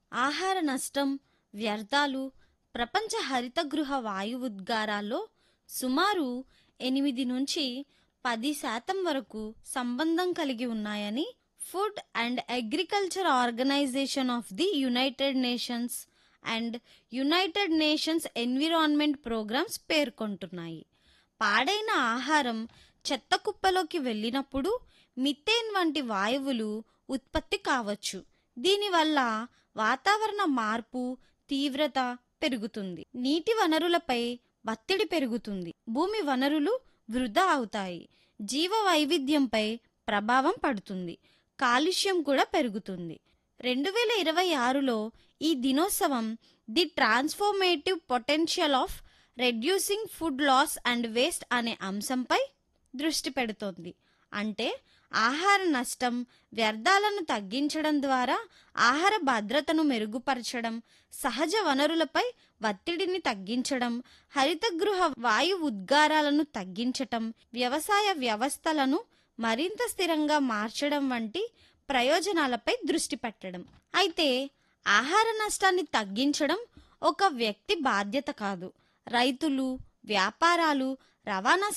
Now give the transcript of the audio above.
ఆహార నష్టం వ్యర్థాలు ప్రపంచ హరితగృహ వాయు ఉద్గారాల్లో సుమారు ఎనిమిది నుంచి పది శాతం వరకు సంబంధం కలిగి ఉన్నాయని food and agriculture organization of the United Nations and United Nations environment programs పేర్కొంటున్నాయి పాడైన ఆహారం చెత్త కుప్పలోకి వెళ్ళినప్పుడు మిథేన్ వంటి వాయువులు ఉత్పత్తి కావచ్చు దీనివల్ల వాతావరణ మార్పు తీవ్రత పెరుగుతుంది నీటి వనరులపై ఒత్తిడి పెరుగుతుంది భూమి వనరులు వృధా అవుతాయి జీవ వైవిధ్యంపై ప్రభావం పడుతుంది కాలుష్యం కూడా పెరుగుతుంది రెండు వేల ఇరవై ఆరులో ఈ దినోత్సవం the transformative potential of reducing food loss and waste అనే అంశంపై దృష్టి పెడుతోంది అంటే ఆహార నష్టం వ్యర్థాలను తగ్గించడం ద్వారా ఆహార భద్రతను మెరుగుపరచడం సహజ వనరులపై ఒత్తిడిని తగ్గించడం హరితగృహ వాయు ఉద్గారాలను తగ్గించటం వ్యవసాయ వ్యవస్థలను మరింత స్థిరంగా మార్చడం వంటి ప్రయోజనాలపై దృష్టి పెట్టడం అయితే ఆహార నష్టాన్ని తగ్గించడం ఒక వ్యక్తి బాధ్యత కాదు రైతులు వ్యాపారాలు రవాణా